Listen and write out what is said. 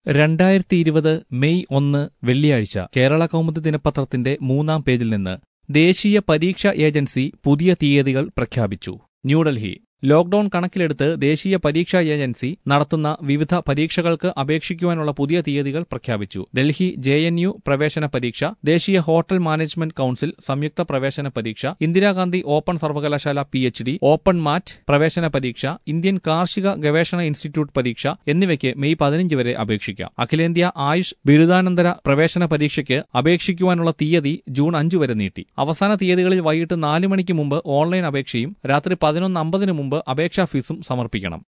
രണ്ടായിരത്തി ഇരുപത് മെയ് ഒന്ന് വെള്ളിയാഴ്ച കേരള കൗമുദി ദിനപത്രത്തിന്റെ മൂന്നാം പേജിൽ നിന്ന് ദേശീയ പരീക്ഷാ ഏജൻസി പുതിയ തീയതികൾ പ്രഖ്യാപിച്ചു ന്യൂഡൽഹി ലോക്ഡൌൺ കണക്കിലെടുത്ത് ദേശീയ പരീക്ഷാ ഏജൻസി നടത്തുന്ന വിവിധ പരീക്ഷകൾക്ക് അപേക്ഷിക്കുവാനുള്ള പുതിയ തീയതികൾ പ്രഖ്യാപിച്ചു ഡൽഹി ജെ എൻ യു പ്രവേശന പരീക്ഷ ദേശീയ ഹോട്ടൽ മാനേജ്മെന്റ് കൌൺസിൽ സംയുക്ത പ്രവേശന പരീക്ഷ ഇന്ദിരാഗാന്ധി ഓപ്പൺ സർവകലാശാല P H D open MAT പ്രവേശന പരീക്ഷ ഇന്ത്യൻ കാർഷിക ഗവേഷണ ഇൻസ്റ്റിറ്റ്യൂട്ട് പരീക്ഷ എന്നിവയ്ക്ക് മെയ് പതിനഞ്ച് വരെ അപേക്ഷിക്കാം അഖിലേന്ത്യാ ആയുഷ് ബിരുദാനന്തര പ്രവേശന പരീക്ഷയ്ക്ക് അപേക്ഷിക്കുവാനുള്ള തീയതി ജൂൺ അഞ്ച് വരെ നീട്ടി അവസാന തീയതികളിൽ വൈകിട്ട് നാല് മണിക്ക് മുമ്പ് ഓൺലൈൻ അപേക്ഷയും രാത്രി പതിനൊന്ന് അമ്പതിന് മുമ്പ് അപേക്ഷാ ഫീസും സമർപ്പിക്കണം